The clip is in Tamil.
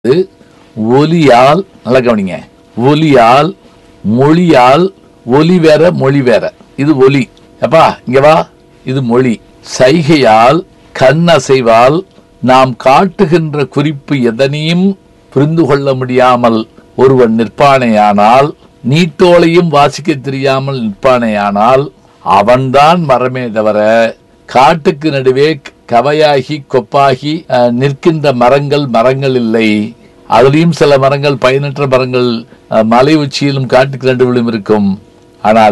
ஒலியால் நல்லா கவனிங்க ஒலியால் மொழியால் ஒலி வேற மொழி வேற இது ஒலி எப்பா இங்க வா இது மொழி சைகையால் கண்ணசைவால் நாம் காட்டுகின்ற குறிப்பு எதனையும் புரிந்து கொள்ள முடியாமல் ஒருவன் நிற்பானேயானால் நீட்டோலையும் வாசிக்க தெரியாமல் நிற்பானேயானால் அவன்தான் மரமே தவிர காட்டுக்கு நடுவே கவையாகி கொப்பாகி அஹ், நிற்கின்ற மரங்கள் மரங்கள் இல்லை அதுலயும் சில மரங்கள் பயனற்ற மரங்கள் அஹ், மலை உச்சியிலும் காட்டுக்கு நடுவிலும் இருக்கும் ஆனால்